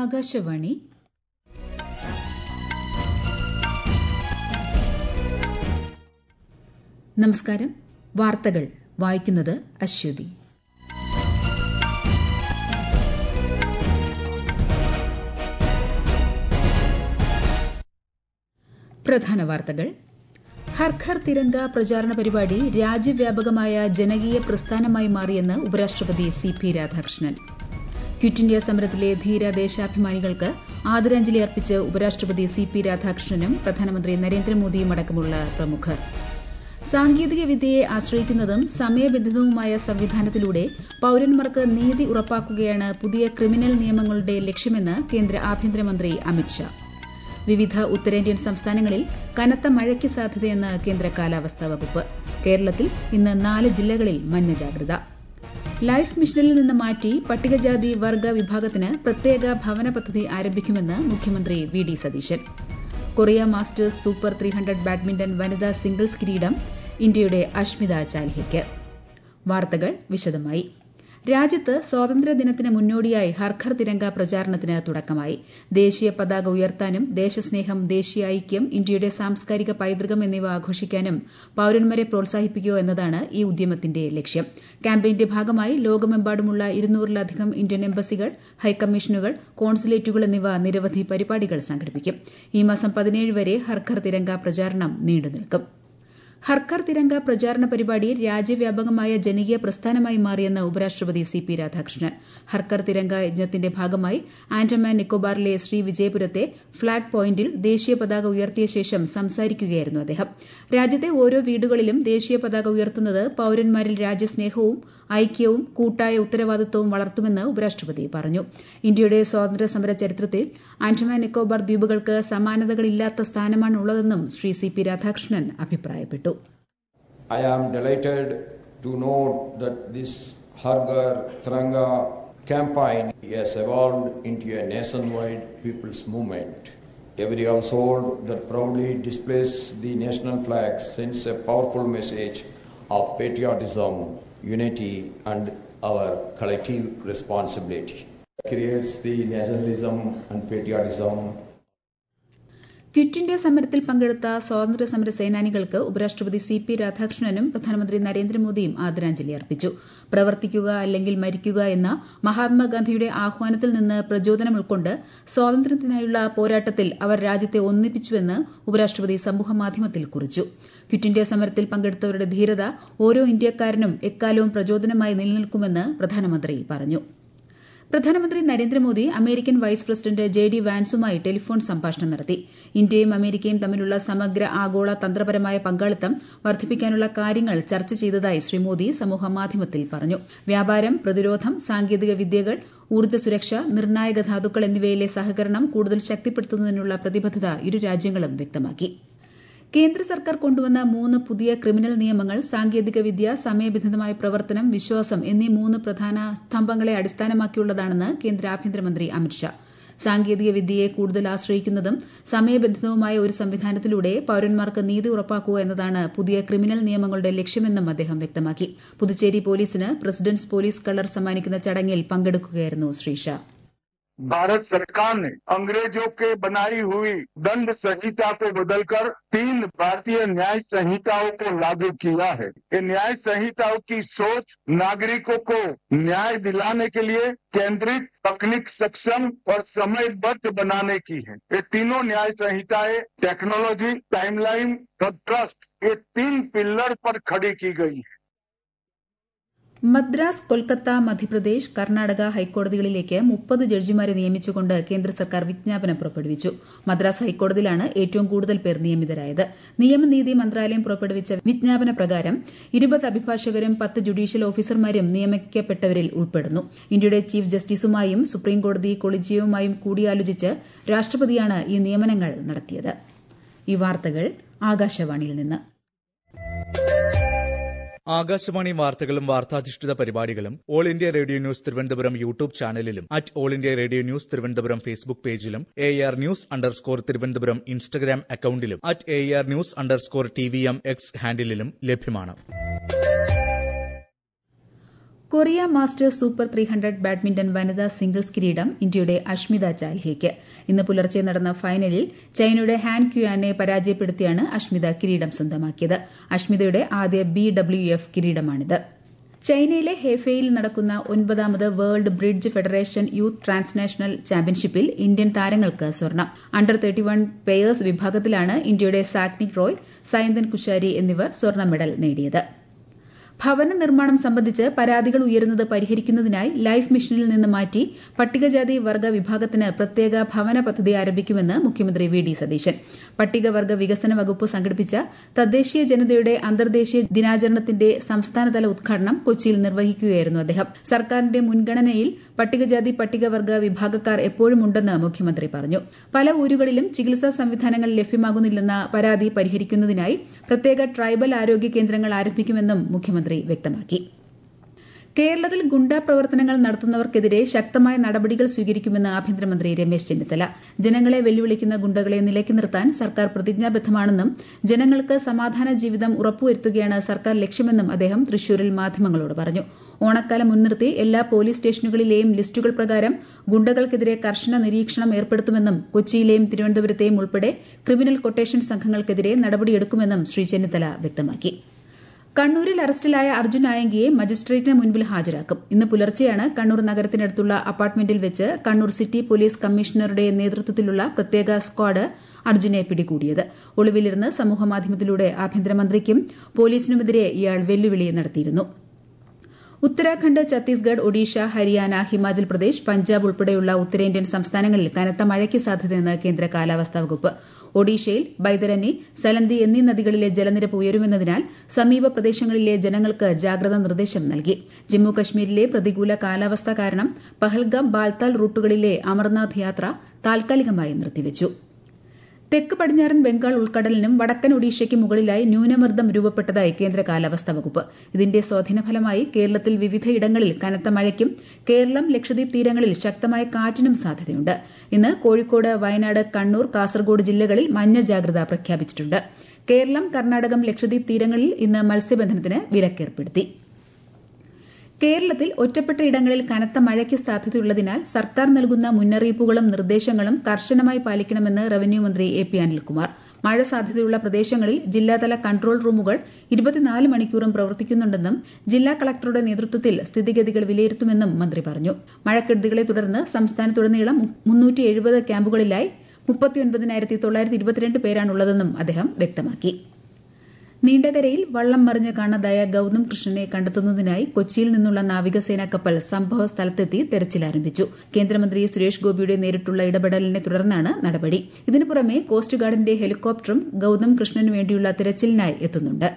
ആകാശവാണി നമസ്കാരം വാർത്തകൾ വായിക്കുന്നത് അശ്വതി പ്രധാന വാർത്തകൾ ഹർ ഘർ തിരങ്ക പ്രചാരണ പരിപാടി രാജ്യവ്യാപകമായ ജനകീയ പ്രസ്ഥാനമായി മാറിയെന്ന് ഉപരാഷ്ട്രപതി C P Radhakrishnan quit India സമരത്തിലെ ധീര ദേശാഭിമാനികൾക്ക് ആദരാഞ്ജലി അർപ്പിച്ച് ഉപരാഷ്ട്രപതി സി പി രാധാകൃഷ്ണനും പ്രധാനമന്ത്രി നരേന്ദ്രമോദിയും അടക്കമുള്ള പ്രമുഖർ സാങ്കേതിക വിദ്യയെ ആശ്രയിക്കുന്നതും സമയബന്ധിതവുമായ സംവിധാനത്തിലൂടെ പൌരന്മാർക്ക് നീതി ഉറപ്പാക്കുകയാണ് പുതിയ ക്രിമിനൽ നിയമങ്ങളുടെ ലക്ഷ്യമെന്ന് കേന്ദ്ര ആഭ്യന്തരമന്ത്രി അമിത്ഷാ വിവിധ ഉത്തരേന്ത്യൻ സംസ്ഥാനങ്ങളിൽ കനത്ത മഴയ്ക്ക് സാധ്യതയെന്ന് കേന്ദ്ര കാലാവസ്ഥാ വകുപ്പ് കേരളത്തിൽ ഇന്ന് നാല് ജില്ലകളിൽ മഞ്ഞ ജാഗ്രത ലൈഫ് മിഷനിൽ നിന്ന് മാറ്റി പട്ടികജാതി വർഗ വിഭാഗത്തിന് പ്രത്യേക ഭവന പദ്ധതി ആരംഭിക്കുമെന്ന് മുഖ്യമന്ത്രി V D Satheesan Korea Masters super three hundred badminton വനിതാ സിംഗിൾസ് കിരീടം ഇന്ത്യയുടെ അഷ്മിത ചാൽഹയ്ക്ക് വാർത്തകൾ വിശദമായി രാജ്യത്ത് സ്വാതന്ത്ര്യദിനത്തിന് മുന്നോടിയായി ഹർഘർ തിരങ്ക പ്രചാരണത്തിന് തുടക്കമായി ദേശീയ പതാക ഉയർത്താനും ദേശസ്നേഹം ദേശീയ ഐക്യം ഇന്ത്യയുടെ സാംസ്കാരിക പൈതൃകം എന്നിവ ആഘോഷിക്കാനും പൌരന്മാരെ പ്രോത്സാഹിപ്പിക്കുക എന്നതാണ് ഈ ഉദ്യമത്തിന്റെ ലക്ഷ്യം ക്യാമ്പയിന്റെ ഭാഗമായി ലോകമെമ്പാടുമുള്ള ഇരുന്നൂറിലധികം ഇന്ത്യൻ എംബസികൾ ഹൈക്കമ്മീഷനുകൾ കോൺസുലേറ്റുകൾ എന്നിവ നിരവധി പരിപാടികൾ സംഘടിപ്പിക്കും ഈ മാസം പതിനേഴ് വരെ ഹർഘർ തിരങ്ക പ്രചാരണം നീണ്ടുനിൽക്കും ഹർക്കർ തിരങ്ക പ്രചാരണ പരിപാടി രാജ്യവ്യാപകമായ ജനകീയ പ്രസ്ഥാനമായി മാറിയെന്ന് ഉപരാഷ്ട്രപതി സി പി രാധാകൃഷ്ണൻ ഹർക്കർ തിരങ്ക യജ്ഞത്തിന്റെ ഭാഗമായി ആൻഡമാൻ നിക്കോബാറിലെ ശ്രീ വിജയപുരത്തെ ഫ്ളാഗ് പോയിന്റിൽ ദേശീയ പതാക ഉയർത്തിയ ശേഷം സംസാരിക്കുകയായിരുന്നു അദ്ദേഹം രാജ്യത്തെ ഓരോ വീടുകളിലും ദേശീയ പതാക ഉയർത്തുന്നത് പൌരന്മാരിൽ രാജ്യസ്നേഹവും ഐക്യവും കൂട്ടായ ഉത്തരവാദിത്വവും വളർത്തുമെന്ന് ഉപരാഷ്ട്രപതി പറഞ്ഞു ഇന്ത്യയുടെ സ്വാതന്ത്ര്യ സമര ചരിത്രത്തിൽ ആൻഡമാൻ നിക്കോബാർ ദ്വീപുകൾക്ക് സമാനതകളില്ലാത്ത സ്ഥാനമാണ് ഉള്ളതെന്നും ശ്രീ സി പി രാധാകൃഷ്ണൻ അഭിപ്രായപ്പെട്ടു I am delighted to note that this Hargar Tranga campaign has evolved into a nationwide people's movement. Every household that proudly displays the national flag sends a powerful message of patriotism, unity, and our collective responsibility. It creates the nationalism and patriotism quit India സമരത്തിൽ പങ്കെടുത്ത സ്വാതന്ത്ര്യ സമര സേനാനികൾക്ക് ഉപരാഷ്ട്രപതി C P രാധാകൃഷ്ണനും പ്രധാനമന്ത്രി നരേന്ദ്രമോദിയും ആദരാഞ്ജലി അർപ്പിച്ചു പ്രവർത്തിക്കുക അല്ലെങ്കിൽ മരിക്കുക എന്ന മഹാത്മാഗാന്ധിയുടെ ആഹ്വാനത്തിൽ നിന്ന് പ്രചോദനം ഉൾക്കൊണ്ട് സ്വാതന്ത്ര്യത്തിനായുള്ള പോരാട്ടത്തിൽ അവർ രാജ്യത്തെ ഒന്നിപ്പിച്ചുവെന്ന് ഉപരാഷ്ട്രപതി സമൂഹമാധ്യമത്തിൽ കുറിച്ചു ക്വിറ്റ് ഇന്ത്യ സമരത്തിൽ പങ്കെടുത്തവരുടെ ധീരത ഓരോ ഇന്ത്യക്കാരനും എക്കാലവും പ്രചോദനമായി നിലനിൽക്കുമെന്ന് പ്രധാനമന്ത്രി പറഞ്ഞു പ്രധാനമന്ത്രി Narendra Modi American vice president J D വാൻസുമായി ടെലിഫോൺ സംഭാഷണം നടത്തി ഇന്ത്യയും അമേരിക്കയും തമ്മിലുള്ള സമഗ്ര ആഗോള തന്ത്രപരമായ പങ്കാളിത്തം വർദ്ധിപ്പിക്കാനുള്ള കാര്യങ്ങൾ ചർച്ച ചെയ്തതായി ശ്രീ മോദി സമൂഹമാധ്യമത്തിൽ പറഞ്ഞു വ്യാപാരം പ്രതിരോധം സാങ്കേതിക വിദ്യകൾ ഊർജ്ജ സുരക്ഷ നിർണായക ധാതുക്കൾ എന്നിവയിലെ സഹകരണം കൂടുതൽ ശക്തിപ്പെടുത്തുന്നതിനുള്ള പ്രതിബദ്ധത ഇരു രാജ്യങ്ങളും വ്യക്തമാക്കി കേന്ദ്ര സർക്കാർ കൊണ്ടുവന്ന മൂന്ന് പുതിയ ക്രിമിനൽ നിയമങ്ങൾ സാങ്കേതികവിദ്യ സമയബന്ധിതമായ പ്രവർത്തനം വിശ്വാസം എന്നീ മൂന്ന് പ്രധാന സ്തംഭങ്ങളെ അടിസ്ഥാനമാക്കിയുള്ളതാണെന്ന് കേന്ദ്ര ആഭ്യന്തരമന്ത്രി അമിത്ഷാ സാങ്കേതിക വിദ്യയെ കൂടുതൽ ആശ്രയിക്കുന്നതും സമയബന്ധിതവുമായ ഒരു സംവിധാനത്തിലൂടെ പൌരന്മാർക്ക് നീതി ഉറപ്പാക്കുക എന്നതാണ് പുതിയ ക്രിമിനൽ നിയമങ്ങളുടെ ലക്ഷ്യമെന്നും അദ്ദേഹം വ്യക്തമാക്കി പുതുച്ചേരി പോലീസിന് പ്രസിഡന്റ്സ് പോലീസ് കളർ സമ്മാനിക്കുന്ന ചടങ്ങിൽ പങ്കെടുക്കുകയായിരുന്നു ശ്രീ ഷാ भारत सरकार ने अंग्रेजों के बनाई हुई दंड संहिता को बदलकर तीन भारतीय न्याय संहिताओं को लागू किया है ये न्याय संहिताओं की सोच नागरिकों को न्याय दिलाने के लिए केंद्रित तकनीक सक्षम और समयबद्ध बनाने की है ये तीनों न्याय संहिताएं टेक्नोलॉजी टाइमलाइन और ट्रस्ट ये तीन पिलर पर खड़ी की गई है മദ്രാസ് കൊൽക്കത്ത മധ്യപ്രദേശ് കർണാടക ഹൈക്കോടതികളിലേക്ക് മുപ്പത് ജഡ്ജിമാരെ നിയമിച്ചുകൊണ്ട് കേന്ദ്ര സർക്കാർ വിജ്ഞാപനം പുറപ്പെടുവിച്ചു മദ്രാസ് ഹൈക്കോടതിയിലാണ് ഏറ്റവും കൂടുതൽ പേർ നിയമിതരായത് നിയമനീതി മന്ത്രാലയം പുറപ്പെടുവിച്ച വിജ്ഞാപന പ്രകാരം ഇരുപത് അഭിഭാഷകരും പത്ത് ജുഡീഷ്യൽ ഓഫീസർമാരും നിയമിക്കപ്പെട്ടവരിൽ ഉൾപ്പെടുന്നു ഇന്ത്യയുടെ ചീഫ് ജസ്റ്റിസുമായും സുപ്രീംകോടതി കൊളീജിയവുമായും കൂടിയാലോചിച്ച് രാഷ്ട്രപതിയാണ് ഈ നിയമനങ്ങൾ നടത്തിയത് ഈ വാർത്തകൾ ആകാശവാണിയിൽ നിന്ന് ആകാശവാണി വാർത്തകളും വാർത്താധിഷ്ഠിത പരിപാടികളും all India radio news Thiruvananthapuram YouTube ചാനലിലും at all India radio news Thiruvananthapuram Facebook പേജിലും A R news underscore Thiruvananthapuram Instagram അക്കൌണ്ടിലും at A R news underscore T V M X ഹാൻഡിലും ലഭ്യമാണ് Korea Masters super three hundred badminton വനിതാ singles കിരീടം ഇന്ത്യയുടെ അഷ്മിത ചാലിഹയ്ക്ക് ഇന്ന് പുലർച്ചെ നടന്ന ഫൈനലിൽ ചൈനയുടെ ഹാൻ ക്യുയാനെ പരാജയപ്പെടുത്തിയാണ് അഷ്മിത കിരീടം സ്വന്തമാക്കിയത് അഷ്മിതയുടെ ആദ്യ ബി ഡബ്ല്യു എഫ് കിരീടമാണിത് ചൈനയിലെ ഹെഫയിൽ നടക്കുന്ന ഒൻപതാമത് world bridge federation youth transnational ചാമ്പ്യൻഷിപ്പിൽ ഇന്ത്യൻ താരങ്ങൾക്ക് സ്വർണം അണ്ടർ തേർട്ടി വൺ പേയേഴ്സ് വിഭാഗത്തിലാണ് ഇന്ത്യയുടെ സാക്നിക് റോയ് സൈന്തൻ കുശാരി എന്നിവർ സ്വർണ്ണ മെഡൽ നേടിയത് ഭവന നിർമ്മാണം സംബന്ധിച്ച് പരാതികൾ ഉയരുന്നത് പരിഹരിക്കുന്നതിനായി ലൈഫ് മിഷനിൽ നിന്ന് മാറ്റി പട്ടികജാതി വർഗ വിഭാഗത്തിന് പ്രത്യേക ഭവന പദ്ധതി ആരംഭിക്കുമെന്ന് മുഖ്യമന്ത്രി വി ഡി സതീശൻ പട്ടികവർഗ വികസന വകുപ്പ് സംഘടിപ്പിച്ച തദ്ദേശീയ ജനതയുടെ അന്തർദേശീയ ദിനാചരണത്തിന്റെ സംസ്ഥാനതല ഉദ്ഘാടനം കൊച്ചിയിൽ നിർവഹിക്കുകയായിരുന്നു അദ്ദേഹം സർക്കാരിന്റെ മുൻഗണനയിൽ പട്ടികജാതി പട്ടികവർഗ വിഭാഗക്കാർ എപ്പോഴും ഉണ്ടെന്ന് മുഖ്യമന്ത്രി പറഞ്ഞു പല ഊരുകളിലും ചികിത്സാ സംവിധാനങ്ങൾ ലഭ്യമാകുന്നില്ലെന്ന പരാതി പരിഹരിക്കുന്നതിനായി പ്രത്യേക ട്രൈബൽ ആരോഗ്യ കേന്ദ്രങ്ങൾ ആരംഭിക്കുമെന്നും മുഖ്യമന്ത്രി വ്യക്തമാക്കി കേരളത്തിൽ ഗുണ്ടാ പ്രവർത്തനങ്ങൾ നടത്തുന്നവർക്കെതിരെ ശക്തമായ നടപടികൾ സ്വീകരിക്കുമെന്ന് ആഭ്യന്തരമന്ത്രി രമേശ് ചെന്നിത്തല ജനങ്ങളെ വെല്ലുവിളിക്കുന്ന ഗുണ്ടകളെ നിലയ്ക്ക് നിർത്താൻ സർക്കാർ പ്രതിജ്ഞാബദ്ധമാണെന്നും ജനങ്ങൾക്ക് സമാധാന ജീവിതം ഉറപ്പുവരുത്തുകയാണ് സർക്കാർ ലക്ഷ്യമെന്നും അദ്ദേഹം തൃശൂരിൽ മാധ്യമങ്ങളോട് പറഞ്ഞു ഓണക്കാലം മുൻനിർത്തി എല്ലാ പോലീസ് സ്റ്റേഷനുകളിലെയും ലിസ്റ്റുകൾ പ്രകാരം ഗുണ്ടകൾക്കെതിരെ കർശന നിരീക്ഷണം ഏർപ്പെടുത്തുമെന്നും കൊച്ചിയിലെയും തിരുവനന്തപുരത്തെയും ഉൾപ്പെടെ ക്രിമിനൽ കൊട്ടേഷൻ സംഘങ്ങൾക്കെതിരെ നടപടിയെടുക്കുമെന്നും ശ്രീ ചെന്നിത്തല വ്യക്തമാക്കി കണ്ണൂരിൽ അറസ്റ്റിലായ അർജുൻ ആയങ്കിയെ മജിസ്ട്രേറ്റിന് മുൻപിൽ ഹാജരാക്കും ഇന്ന് പുലർച്ചെയാണ് കണ്ണൂർ നഗരത്തിനടുത്തുള്ള അപ്പാർട്ട്മെന്റിൽ വെച്ച് കണ്ണൂർ സിറ്റി പോലീസ് കമ്മീഷണറുടെ നേതൃത്വത്തിലുള്ള പ്രത്യേക സ്ക്വാഡ് അർജുനെ പിടികൂടിയത് ഒളിവിലിരുന്ന് സമൂഹമാധ്യമത്തിലൂടെ ആഭ്യന്തരമന്ത്രിക്കും പോലീസിനുമെതിരെ ഇയാൾ വെല്ലുവിളി നടത്തിയിരുന്നു ഉത്തരാഖണ്ഡ് ഛത്തീസ്ഗഡ് ഒഡീഷ ഹരിയാന ഹിമാചൽ പ്രദേശ് പഞ്ചാബ് ഉൾപ്പെടെയുള്ള ഉത്തരേന്ത്യൻ സംസ്ഥാനങ്ങളിൽ കനത്ത മഴയ്ക്ക് സാധ്യതയെന്ന് കേന്ദ്ര കാലാവസ്ഥാ വകുപ്പ് ഒഡീഷയിൽ ബൈതരനി സലന്തി എന്നീ നദികളിലെ ജലനിരപ്പ് ഉയരുമെന്നതിനാൽ സമീപ പ്രദേശങ്ങളിലെ ജനങ്ങൾക്ക് ജാഗ്രതാ നിർദ്ദേശം നൽകി ജമ്മു കശ്മീരിലെ പ്രതികൂല കാലാവസ്ഥ കാരണം പഹൽഗാം ബാൽത്താൽ റൂട്ടുകളിലെ അമർനാഥ് യാത്ര താൽക്കാലികമായി നിർത്തിവച്ചു തെക്ക് പടിഞ്ഞാറൻ ബംഗാൾ ഉൾക്കടലിനും വടക്കൻ ഒഡീഷയ്ക്ക് മുകളിലായി ന്യൂനമർദ്ദം രൂപപ്പെട്ടതായി കേന്ദ്ര കാലാവസ്ഥാ വകുപ്പ് ഇതിന്റെ സ്വാധീനഫലമായി കേരളത്തിൽ വിവിധയിടങ്ങളിൽ കനത്ത മഴയ്ക്കും കേരളം ലക്ഷദ്വീപ് തീരങ്ങളിൽ ശക്തമായ കാറ്റിനും സാധ്യതയുണ്ട് ഇന്ന് കോഴിക്കോട് വയനാട് കണ്ണൂർ കാസർഗോഡ് ജില്ലകളിൽ മഞ്ഞ ജാഗ്രത പ്രഖ്യാപിച്ചിട്ടുണ്ട് കേരളം കർണാടകം ലക്ഷദ്വീപ് തീരങ്ങളിൽ ഇന്ന് മത്സ്യബന്ധനത്തിന് വിലക്കേർപ്പെടുത്തി കേരളത്തിൽ ഒറ്റപ്പെട്ട ഇടങ്ങളിൽ കനത്ത മഴയ്ക്ക് സാധ്യതയുള്ളതിനാൽ സർക്കാർ നൽകുന്ന മുന്നറിയിപ്പുകളും നിർദ്ദേശങ്ങളും കർശനമായി പാലിക്കണമെന്ന് റവന്യൂ മന്ത്രി എ പി അനിൽകുമാർ മഴ സാധ്യതയുള്ള പ്രദേശങ്ങളിൽ ജില്ലാതല കൺട്രോൾ റൂമുകൾ ഇരുപത്തിനാല് മണിക്കൂറും പ്രവർത്തിക്കുന്നുണ്ടെന്നും ജില്ലാ കളക്ടറുടെ നേതൃത്വത്തിൽ സ്ഥിതിഗതികൾ വിലയിരുത്തുമെന്നും മന്ത്രി പറഞ്ഞു മഴക്കെടുതികളെ തുടർന്ന് സംസ്ഥാനത്തുടനീളം മുന്നൂറ്റി എഴുപത് ക്യാമ്പുകളിലായി മുപ്പത്തിയൊൻപതിനായിരത്തി തൊള്ളായിരത്തി ഇരുപത്തിരണ്ട് പേരാണുള്ളതെന്നും അദ്ദേഹം വ്യക്തമാക്കി നീണ്ടകരയിൽ വള്ളം മറിഞ്ഞ് കാണാതായ ഗൌതം കൃഷ്ണനെ കണ്ടെത്തുന്നതിനായി കൊച്ചിയിൽ നിന്നുള്ള നാവികസേനാ കപ്പൽ സംഭവ സ്ഥലത്തെത്തി തെരച്ചിൽ ആരംഭിച്ചു കേന്ദ്രമന്ത്രി സുരേഷ് ഗോപിയുടെ നേരിട്ടുള്ള ഇടപെടലിനെ തുടർന്നാണ് നടപടി ഇതിനു പുറമെ കോസ്റ്റ് ഗാർഡിന്റെ ഹെലികോപ്റ്ററും ഗൌതം കൃഷ്ണന് വേണ്ടിയുള്ള തെരച്ചിലിനായി എത്തുന്നുണ്ട്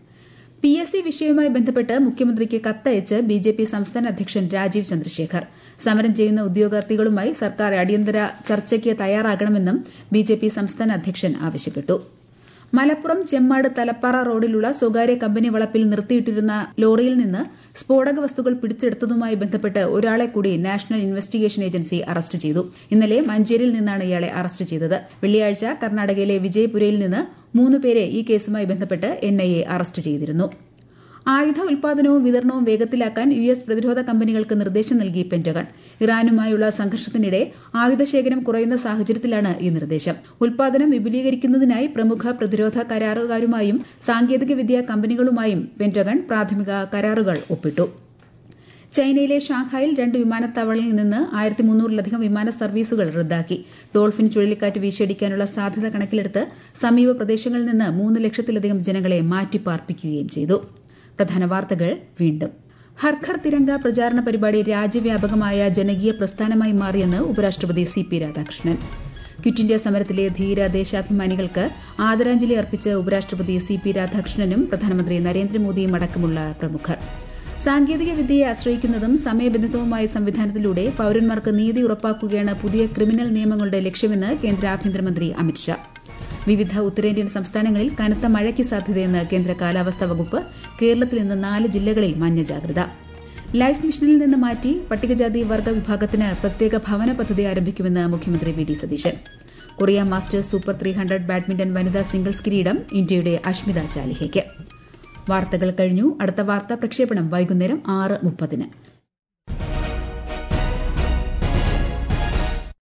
പി എസ് സി വിഷയവുമായി ബന്ധപ്പെട്ട് മുഖ്യമന്ത്രിക്ക് കത്തയച്ച് ബി ജെ പി സംസ്ഥാന അധ്യക്ഷൻ രാജീവ് ചന്ദ്രശേഖർ സമരം ചെയ്യുന്ന ഉദ്യോഗാർത്ഥികളുമായി സർക്കാർ അടിയന്തര ചർച്ചയ്ക്ക് തയ്യാറാകണമെന്നും ബി ജെ പി സംസ്ഥാന അധ്യക്ഷൻ ആവശ്യപ്പെട്ടു മലപ്പുറം ചെമ്മാട് തലപ്പാറ റോഡിലുള്ള സ്വകാര്യ കമ്പനി വളപ്പിൽ നിർത്തിയിട്ടിരുന്ന ലോറിയിൽ നിന്ന് സ്ഫോടക വസ്തുക്കൾ പിടിച്ചെടുത്തതുമായി ബന്ധപ്പെട്ട് ഒരാളെ കൂടി നാഷണൽ ഇൻവെസ്റ്റിഗേഷൻ ഏജൻസി അറസ്റ്റ് ചെയ്തു ഇന്നലെ മഞ്ചേരിയിൽ നിന്നാണ് ഇയാളെ അറസ്റ്റ് ചെയ്തത് വെള്ളിയാഴ്ച കർണാടകയിലെ വിജയപുരയിൽ നിന്ന് മൂന്ന് പേരെ ഈ കേസുമായി ബന്ധപ്പെട്ട് എൻഐഎ അറസ്റ്റ് ചെയ്തിരുന്നു ആയുധ ഉൽപാദനവും വിതരണവും വേഗത്തിലാക്കാൻ യു എസ് പ്രതിരോധ കമ്പനികൾക്ക് നിർദ്ദേശം നൽകി പെന്റഗൺ ഇറാനുമായുള്ള സംഘർഷത്തിനിടെ ആയുധശേഖരം കുറയുന്ന സാഹചര്യത്തിലാണ് ഈ നിർദ്ദേശം ഉൽപാദനം വിപുലീകരിക്കുന്നതിനായി പ്രമുഖ പ്രതിരോധ കരാറുകാരുമായും സാങ്കേതികവിദ്യാ കമ്പനികളുമായും പെന്റഗൺ പ്രാഥമിക കരാറുകൾ ഒപ്പിട്ടു ചൈനയിലെ ഷാങ്ഹായിൽ രണ്ട് വിമാനത്താവളങ്ങളിൽ നിന്ന് ആയിരത്തി മുന്നൂറിലധികം വിമാന സർവീസുകൾ റദ്ദാക്കി ഡോൾഫിൻ ചുഴലിക്കാറ്റ് വീശിയടിക്കാനുള്ള സാധ്യത കണക്കിലെടുത്ത് സമീപ പ്രദേശങ്ങളിൽ നിന്ന് മൂന്ന് ലക്ഷത്തിലധികം ജനങ്ങളെ മാറ്റിപ്പാർപ്പിക്കുകയും ചെയ്തു പ്രധാന വാർത്തകൾ വീണ്ടും ഹർഘർ തിരങ്ക പ്രചാരണ പരിപാടി രാജ്യവ്യാപകമായ ജനകീയ പ്രസ്ഥാനമായി മാറിയെന്ന് ഉപരാഷ്ട്രപതി C P Radhakrishnan quit India സമരത്തിലെ ധീര ദേശാഭിമാനികൾക്ക് ആദരാഞ്ജലി അർപ്പിച്ച് ഉപരാഷ്ട്രപതി സി പി രാധാകൃഷ്ണനും പ്രധാനമന്ത്രി നരേന്ദ്രമോദിയും അടക്കമുള്ള പ്രമുഖർ സാങ്കേതിക വിദ്യയെ ആശ്രയിക്കുന്നതും സമയബന്ധിതവുമായ സംവിധാനത്തിലൂടെ പൌരന്മാർക്ക് നീതി ഉറപ്പാക്കുകയാണ് പുതിയ ക്രിമിനൽ നിയമങ്ങളുടെ ലക്ഷ്യമെന്ന് കേന്ദ്ര ആഭ്യന്തരമന്ത്രി അമിത്ഷാ വിവിധ ഉത്തരേന്ത്യൻ സംസ്ഥാനങ്ങളിൽ കനത്ത മഴയ്ക്ക് സാധ്യതയെന്ന് കേന്ദ്ര കാലാവസ്ഥാ വകുപ്പ് കേരളത്തിൽ ഇന്ന് നാല് ജില്ലകളിൽ മഞ്ഞ ജാഗ്രത ലൈഫ് മിഷനിൽ നിന്ന് മാറ്റി പട്ടികജാതി വർഗ വിഭാഗത്തിന് പ്രത്യേക ഭവന പദ്ധതി ആരംഭിക്കുമെന്ന് മുഖ്യമന്ത്രി V D Satheesan Korea Masters super three hundred badminton വനിതാ സിംഗിൾസ് കിരീടം ഇന്ത്യയുടെ അഷ്മിത ചാലിഹയ്ക്ക് വാർത്തകൾ കഴിഞ്ഞു അടുത്ത വാർത്താ പ്രക്ഷേപണം വൈകുന്നേരം ആറ് മുപ്പതിന്